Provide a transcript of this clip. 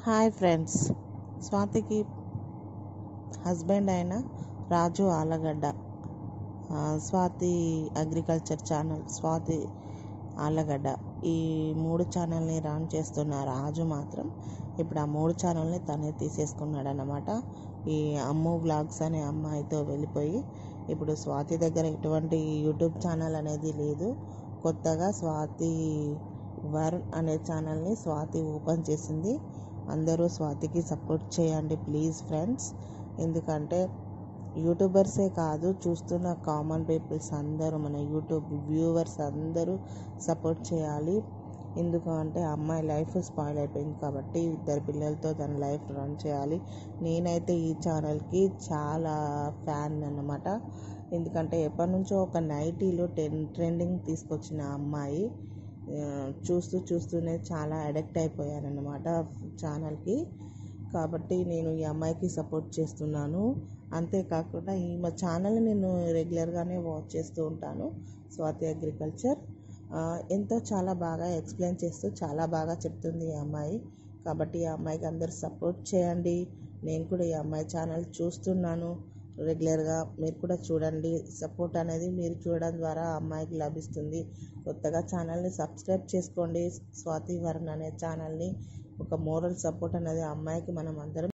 hi friends స్వాతికి husband అయిన రాజు ఆలగడ్డ ఆ, Swathi agriculture channel Swathi Allagadda ఈ మూడు ఛానల్ని రన్ చేస్తున్న రాజు మాత్రం ఇప్పుడు ఆ మూడు ఛానల్ని తనే తీసేసుకున్నాడు అన్నమాట ఈ అమ్ము వ్లాగ్స్ అనే అమ్మాయితో వెళ్ళిపోయి ఇప్పుడు స్వాతి దగ్గర ఎటువంటి యూట్యూబ్ ఛానల్ అనేది లేదు కొత్తగా స్వాతి వరుణ్ అనే ఛానల్ని స్వాతి ఓపెన్ చేసింది అందరూ స్వాతికి సపోర్ట్ చేయండి ప్లీజ్ ఫ్రెండ్స్ ఎందుకంటే యూట్యూబర్సే కాదు చూస్తున్న కామన్ పీపుల్స్ అందరూ మన యూట్యూబ్ వ్యూవర్స్ అందరూ సపోర్ట్ చేయాలి ఎందుకంటే అమ్మాయి లైఫ్ స్పాయిల్ అయిపోయింది కాబట్టి ఇద్దరు పిల్లలతో తన లైఫ్ రన్ చేయాలి నేనైతే ఈ ఛానల్కి చాలా ఫ్యాన్ అన్నమాట ఎందుకంటే ఎప్పటి నుంచో ఒక నైటీలో టెన్ ట్రెండింగ్ తీసుకొచ్చిన అమ్మాయి ఆ, చూస్తూ చూస్తూనే చాలా అడిక్ట్ అయిపోయానన్నమాట ఛానల్కి కాబట్టి నేను ఈ అమ్మాయికి సపోర్ట్ చేస్తున్నాను అంతేకాకుండా ఈ మా ఛానల్ నేను రెగ్యులర్గానే వాచ్ చేస్తూ ఉంటాను స్వాతి అగ్రికల్చర్ ఆ, ఎంతో చాలా బాగా ఎక్స్ప్లెయిన్ చేస్తూ చాలా బాగా చెప్తుంది ఈ అమ్మాయి కాబట్టి ఈ అమ్మాయికి అందరు సపోర్ట్ చేయండి నేను కూడా ఈ అమ్మాయి ఛానల్ చూస్తున్నాను రెగ్యులర్గా మీరు కూడా చూడండి సపోర్ట్ అనేది మీరు చూడడం ద్వారా ఆ అమ్మాయికి లభిస్తుంది కొత్తగా ఛానల్ని సబ్స్క్రైబ్ చేసుకోండి స్వాతి వరుణ్ అనే ఛానల్ని ఒక మోరల్ సపోర్ట్ అనేది ఆ అమ్మాయికి మనం అందరం